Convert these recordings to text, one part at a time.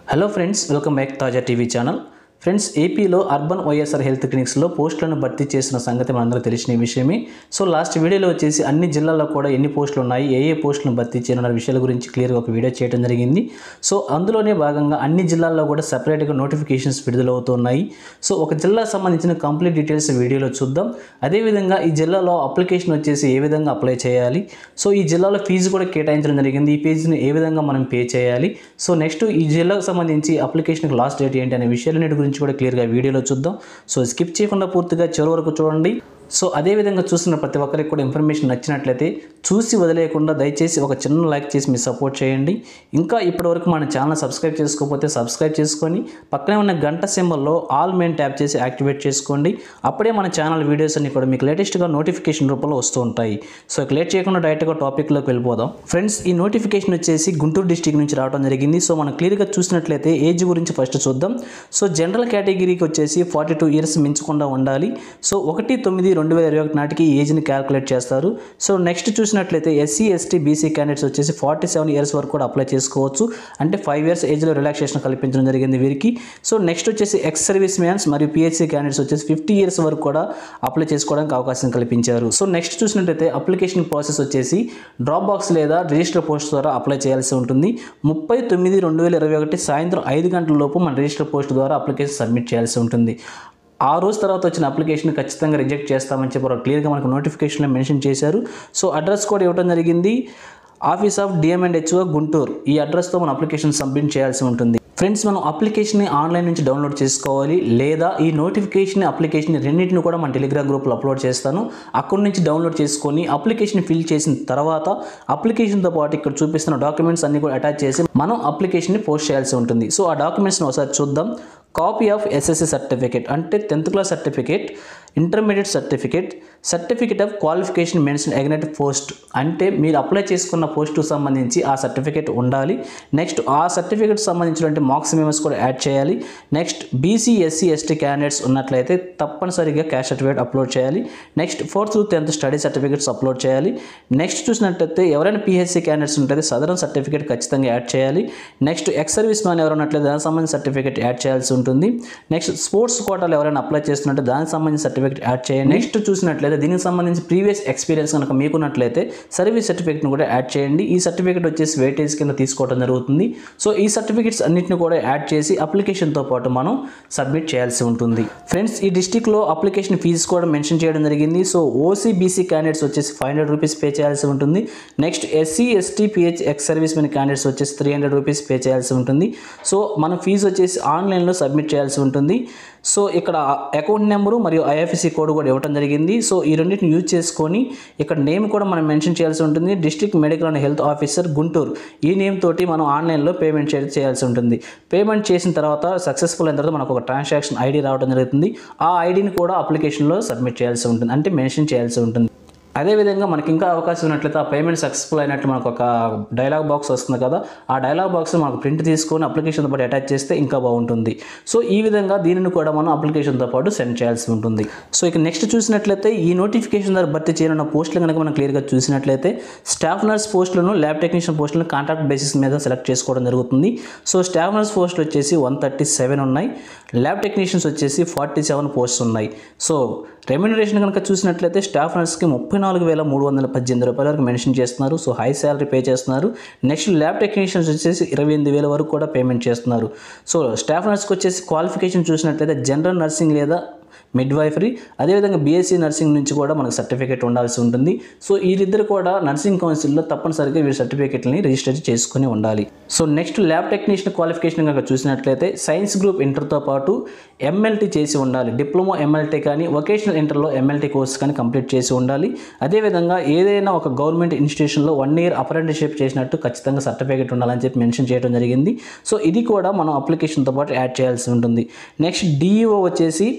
hello friends welcome back Taaza TV channel friends ఏపీలో urban YSR health క్లినిక్స్లో పోస్టులను భర్తీ చేసిన సంగతి మనందరూ తెలిసిన విషయమే సో లాస్ట్ వీడియోలో వచ్చేసి అన్ని జిల్లాల్లో కూడా ఎన్ని పోస్టులు ఉన్నాయి ఏ ఏ పోస్టులను భర్తీ చేయనున్న విషయాల గురించి క్లియర్గా ఒక వీడియో చేయడం జరిగింది సో అందులోనే భాగంగా అన్ని జిల్లాల్లో కూడా సపరేట్గా నోటిఫికేషన్స్ విడుదలవుతున్నాయి సో ఒక జిల్లాకు సంబంధించిన కంప్లీట్ డీటెయిల్స్ వీడియోలో చూద్దాం అదేవిధంగా ఈ జిల్లాలో అప్లికేషన్ వచ్చేసి ఏ విధంగా అప్లై చేయాలి సో ఈ జిల్లాలో ఫీజు కూడా కేటాయించడం జరిగింది ఈ ఫీజుని ఏ విధంగా మనం పే చేయాలి సో నెక్స్ట్ ఈ జిల్లాకు సంబంధించి అప్లికేషన్కి లాస్ట్ డేట్ ఏంటి అనే విషయాలన్నిటి గురించి కూడా క్లియర్గా వీడియోలో చూద్దాం సో స్కిప్ చేయకుండా పూర్తిగా చివరి వరకు చూడండి సో అదే విధంగా చూస్తున్న ప్రతి ఒక్కరికి కూడా ఇన్ఫర్మేషన్ నచ్చినట్లయితే చూసి వదిలేయకుండా దయచేసి ఒక చిన్న లైక్ చేసి మీరు సపోర్ట్ చేయండి ఇంకా ఇప్పటివరకు మన ఛానల్ సబ్స్క్రైబ్ చేసుకోకపోతే సబ్స్క్రైబ్ చేసుకొని పక్కనే ఉన్న గంట సింబల్లో ఆల్ మెయిన్ ట్యాప్ చేసి యాక్టివేట్ చేసుకోండి అప్పుడే మన ఛానల్ వీడియోస్ అన్ని కూడా మీకు లేటెస్ట్గా నోటిఫికేషన్ రూపంలో వస్తూ ఉంటాయి సో ఇక లేట్ చేయకుండా డైరెక్ట్గా టాపిక్లోకి వెళ్ళిపోదాం ఫ్రెండ్స్ ఈ నోటిఫికేషన్ వచ్చేసి గుంటూరు డిస్టిక్ నుంచి రావడం జరిగింది సో మనం క్లియర్గా చూసినట్లయితే ఏజ్ గురించి ఫస్ట్ చూద్దాం సో జనరల్ కేటగిరీకి వచ్చేసి ఫార్టీ టూ ఇయర్స్ మించకుండా ఉండాలి సో ఒకటి తొమ్మిది రెండు వేల ఇరవై ఒకటి నాటికి ఏజ్ని క్యాలిక్యులేట్ చేస్తారు సో నెక్స్ట్ చూసినట్లయితే ఎస్సీ ఎస్టీ బీసీ క్యాండిడేట్స్ వచ్చేసి ఫార్టీ సెవెన్ ఇయర్స్ వరకు కూడా అప్లై చేసుకోవచ్చు అంటే ఫైవ్ ఇయర్స్ ఏజ్లో రిలాక్సేషన్ కల్పించడం జరిగింది వీరికి సో నెక్స్ట్ వచ్చేసి ఎక్స్ సర్వీస్ మ్యాన్స్ మరియు పిహెచ్సి క్యాండిడేట్స్ వచ్చేసి ఫిఫ్టీ ఇయర్స్ వరకు కూడా అప్లై చేసుకోవడానికి అవకాశం కల్పించారు సో నెక్స్ట్ చూసినట్లయితే అప్లికేషన్ ప్రాసెస్ వచ్చేసి డ్రాప్ బాక్స్ లేదా రిజిస్టర్ పోస్ట్ ద్వారా అప్లై చేయాల్సి ఉంటుంది ముప్పై తొమ్మిది రెండు వేల ఇరవై ఒకటి సాయంత్రం ఐదు గంటల లోపు మన రిజిస్టర్ పోస్ట్ ద్వారా అప్లికేషన్ సబ్మిట్ చేయాల్సి ఉంటుంది ఆ రోజు తర్వాత వచ్చిన అప్లికేషన్ ఖచ్చితంగా రిజెక్ట్ చేస్తామని చెప్పి వాళ్ళు క్లియర్గా మనకు నోటిఫికేషన్లో మెన్షన్ చేశారు సో అడ్రస్ కూడా ఇవ్వడం జరిగింది office of DM and HO Guntur ఈ అడ్రస్తో మన అప్లికేషన్ సబ్మిట్ చేయాల్సి ఉంటుంది ఫ్రెండ్స్ మనం అప్లికేషన్ని ఆన్లైన్ నుంచి డౌన్లోడ్ చేసుకోవాలి లేదా ఈ నోటిఫికేషన్ అప్లికేషన్ రెండింటిని కూడా మన టెలిగ్రామ్ గ్రూప్లో అప్లోడ్ చేస్తాను అక్కడి నుంచి డౌన్లోడ్ చేసుకొని అప్లికేషన్ ఫిల్ చేసిన తర్వాత అప్లికేషన్తో పాటు ఇక్కడ చూపిస్తున్న డాక్యుమెంట్స్ అన్ని కూడా అటాచ్ చేసి మనం అప్లికేషన్ని పోస్ట్ చేయాల్సి ఉంటుంది సో ఆ డాక్యుమెంట్స్ని ఒకసారి చూద్దాం కాపీ ఆఫ్ ఎస్ఎస్సి సర్టిఫికేట్ అంటే tenth class certificate intermediate certificate certificate of qualification mention ఎగ్నెట్ పోస్ట్ అంటే మీరు అప్లై చేసుకున్న పోస్టుకు సంబంధించి ఆ సర్టిఫికేట్ ఉండాలి నెక్స్ట్ ఆ సర్టిఫికేట్ సంబంధించినటువంటి మార్క్స్ మేమర్స్ కూడా యాడ్ చేయాలి next BC SC ST candidates ఉన్నట్లయితే తప్పనిసరిగా క్యాష్ సర్టిఫికేట్ అప్లోడ్ చేయాలి next fourth to tenth study certificates upload చేయాలి నెక్స్ట్ చూసినట్లయితే ఎవరైనా పిహెచ్సి క్యాండిడేట్స్ ఉంటే సదరన్ సర్టిఫికేట్ ఖచ్చితంగా యాడ్ చేయాలి నెక్స్ట్ ఎక్స్ సర్వీస్ మ్యాన్ ఎవరైనా ఉన్నట్లయితే దానికి సంబంధించిన సర్టిఫికేట్ యాడ్ చేయాల్సి ఉంటుంది నెక్స్ట్ స్పోర్ట్స్ కోటాలు ఎవరైనా అప్లై చేస్తున్నట్టే దానికి సంబంధించిన సర్టిఫికేట్ యాడ్ చేయండి నెక్స్ట్ చూసినట్లయితే దీనికి సంబంధించి ప్రీవియస్ ఎక్స్పీరియన్స్ కనుక మీకున్నట్లయితే సర్వీస్ సర్టిఫికేట్ని కూడా యాడ్ చేయండి ఈ సర్టిఫికేట్ వచ్చేసి వెయిటేజ్ కింద తీసుకోవడం జరుగుతుంది సో ఈ సర్టిఫికేట్స్ అన్నింటిని కూడా యాడ్ చేసి అప్లికేషన్తో పాటు మనం సబ్మిట్ చేయాల్సి ఉంటుంది ఫ్రెండ్స్ ఈ డిస్టిక్లో అప్లికేషన్ ఫీజు కూడా మెన్షన్ చేయడం జరిగింది సో ఓసీ బీసీ క్యాండిడేట్స్ వచ్చేసి ఫైవ్ హండ్రెడ్ రూపీస్ పే చేయాల్సి ఉంటుంది next SC ST PH ex service men candidates వచ్చేసి త్రీ హండ్రెడ్ రూపీస్ పే చేయాల్సి ఉంటుంది సో మన ఫీజు వచ్చేసి ఆన్లైన్లో సబ్మిట్ చేయాల్సి ఉంటుంది సో ఇక్కడ అకౌంట్ నెంబరు మరియు ఐఎఫ్ఎస్సి కోడ్ కూడా ఇవ్వడం జరిగింది సో ఈ రెండింటిని యూజ్ చేసుకొని ఇక్కడ నేమ్ కూడా మనం మెన్షన్ చేయాల్సి ఉంటుంది district medical and health officer Guntur ఈ నేమ్ తోటి మనం ఆన్లైన్లో పేమెంట్ చే- చేయాల్సి ఉంటుంది పేమెంట్ చేసిన తర్వాత సక్సెస్ఫుల్ అయిన తర్వాత మనకు ఒక ట్రాన్సాక్షన్ ఐడి రావడం జరుగుతుంది ఆ ఐడిని కూడా అప్లికేషన్లో సబ్మిట్ చేయాల్సి ఉంటుంది అంటే మెన్షన్ చేయాల్సి ఉంటుంది అదేవిధంగా మనకి ఇంకా అవకాశం ఉన్నట్లయితే ఆ పేమెంట్ సక్సెస్ఫుల్ అయినట్టు మనకు ఒక డైలాగ్ బాక్స్ వస్తుంది కదా ఆ డైలాగ్ బాక్స్ మనకు ప్రింట్ తీసుకొని అప్లికేషన్తో పాటు అటాచ్ చేస్తే ఇంకా బాగుంటుంది సో ఈ విధంగా దీనిని కూడా మనం అప్లికేషన్తో పాటు సెండ్ చేయాల్సి ఉంటుంది సో ఇక నెక్స్ట్ చూసినట్లయితే ఈ నోటిఫికేషన్ ద్వారా భర్తీ చేయనున్న పోస్టులు కనుక మనం క్లియర్గా చూసినట్లయితే స్టాఫ్ నర్స్ పోస్టులను ల్యాబ్ టెక్నీషియన్ పోస్టులను కాంట్రాక్ట్ బేసిస్ మీద సెలెక్ట్ చేసుకోవడం జరుగుతుంది సో స్టాఫ్ నర్స్ పోస్టులు వచ్చేసి వన్ థర్టీ సెవెన్ ఉన్నాయి ల్యాబ్ టెక్నీషియన్స్ వచ్చేసి ఫార్టీ సెవెన్ పోస్ట్స్ ఉన్నాయి సో రెమ్యునరేషన్ కనుక చూసినట్లయితే స్టాఫ్ నర్స్కి ముప్పై నాలుగు వేల మూడు వందల పద్దెనిమిది రూపాయల వరకు మెన్షన్ చేస్తున్నారు సో హై శాలరీ పే చేస్తున్నారు నెక్స్ట్ ల్యాబ్ టెక్నీషియన్స్ వచ్చేసి ఇరవై ఎనిమిది వేల వరకు కూడా పేమెంట్ చేస్తున్నారు సో స్టాఫ్ నర్స్కి వచ్చేసి క్వాలిఫికేషన్ చూసినట్లయితే జనరల్ నర్సింగ్ లేదా మిడ్ వైఫరీ అదేవిధంగా బీఎస్సీ నర్సింగ్ నుంచి కూడా మనకు సర్టిఫికేట్ ఉండాల్సి ఉంటుంది సో వీరిద్దరు కూడా నర్సింగ్ కౌన్సిల్లో తప్పనిసరిగా వీరి సర్టిఫికేట్ని రిజిస్టర్ చేసుకుని ఉండాలి so next lab technician qualification కనుక చూసినట్లయితే సైన్స్ గ్రూప్ ఇంటర్తో పాటు ఎంఎల్టీ చేసి ఉండాలి డిప్లొమా ఎంఎల్టీ కానీ వొకేషనల్ ఇంటర్లో ఎంఎల్టీ కోర్స్ కానీ కంప్లీట్ చేసి ఉండాలి అదేవిధంగా ఏదైనా ఒక గవర్నమెంట్ ఇన్స్టిట్యూషన్లో వన్ ఇయర్ అప్రెంటిస్షిప్ చేసినట్టు ఖచ్చితంగా సర్టిఫికేట్ ఉండాలని చెప్పి మెన్షన్ చేయడం జరిగింది సో ఇది కూడా మనం అప్లికేషన్తో పాటు యాడ్ చేయాల్సి ఉంటుంది నెక్స్ట్ డిఈఓ వచ్చేసి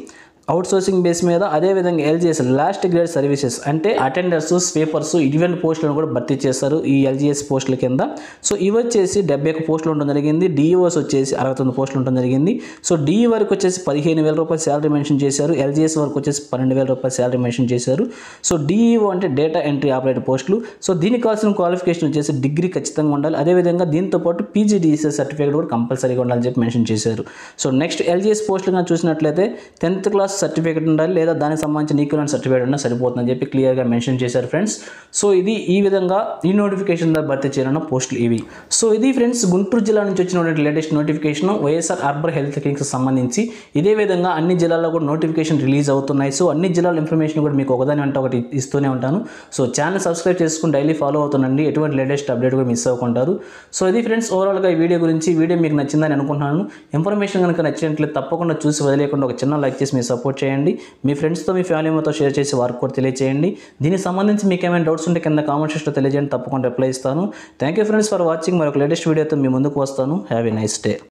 అవుట్ సోర్సింగ్ బేస్ మీద అదేవిధంగా ఎల్జిఎస్ లాస్ట్ గ్రేడ్ సర్వీసెస్ అంటే అటెండర్స్ స్వీపర్స్ ఇటువంటి పోస్టులను కూడా భర్తీ చేస్తారు ఈ ఎల్జిఎస్ పోస్టుల కింద సో ఇవి వచ్చేసి డెబ్బై ఒక పోస్టులు ఉండడం జరిగింది డిఈఓస్ వచ్చేసి అరవై తొమ్మిది పోస్టులు ఉండడం జరిగింది సో డిఈ వరకు వచ్చేసి పదిహేను వేల రూపాయలు శాలరీ మెన్షన్ చేశారు ఎల్జిఎస్ వరకు వచ్చేసి పన్నెండు వేల రూపాయలు శాలరీ మెన్షన్ చేశారు సో డిఈఓ అంటే డేటా ఎంట్రీ ఆపరేటర్ పోస్టులు సో దీనికి కావాల్సిన క్వాలిఫికేషన్ వచ్చేసి డిగ్రీ ఖచ్చితంగా ఉండాలి అదేవిధంగా దీంతో పాటు పీజీడీఎస్ఎస్ సర్టిఫికేట్ కూడా కంపల్సరీగా ఉండాలని చెప్పి మెన్షన్ చేశారు సో నెక్స్ట్ ఎల్జిఎస్ పోస్టులు కానీ చూసినట్లయితే టెన్త్ క్లాస్ సర్టిఫికేట్ ఉండాలి లేదా దానికి సంబంధించిన ఈక్వలెంట్ సర్టిఫికేట్ ఉన్నా సరిపోతుందని చెప్పి క్లియర్గా మెన్షన్ చేశారు ఫ్రెండ్స్ సో ఇది ఈ విధంగా ఈ నోటిఫికేషన్ ద్వారా భర్తీ చేయనున్న పోస్టులు ఇవి సో ఇది ఫ్రెండ్స్ గుంటూరు జిల్లా నుంచి వచ్చినటువంటి latest notification YSR urban health clinics సంబంధించి ఇదే విధంగా అన్ని జిల్లాల్లో కూడా నోటిఫికేషన్ రిలీజ్ అవుతున్నాయి సో అన్ని జిల్లాల ఇన్ఫర్మేషన్ కూడా మీకు ఒకదాని అంటే ఒకటి ఇస్తూనే ఉంటాను సో ఛానల్ సబ్స్క్రైబ్ చేసుకుని డైలీ ఫాలో అవుతుండండి ఎటువంటి లేటెస్ట్ అప్డేట్ కూడా మిస్ అవ్వకుంటారు సో ఇది ఫ్రెండ్స్ ఓవరాల్గా ఈ వీడియో గురించి వీడియో మీకు నచ్చిందని అనుకుంటున్నాను ఇన్ఫర్మేషన్ కనుక నచ్చినట్లయితే తప్పకుండా చూసి వదిలేకుండా ఒక చిన్న లైక్ చేసి మీరు సపోర్ట్ చేయండి మీ ఫ్రెండ్స్తో మీ ఫ్యామిలీ మెంబర్తో షేర్ చేసి వారికి కూడా తెలియజేయండి దీనికి సంబంధించి మీకు ఏమైనా డౌట్స్ ఉంటే కింద కామెంట్ సెక్షన్లో తెలియజేయండి తప్పకుండా రిప్లై ఇస్తాను thank you friends for watching మరొక లేటెస్ట్ వీడియోతో మీ ముందుకు వస్తాను హ్యావ్ ఎ నైస్ డే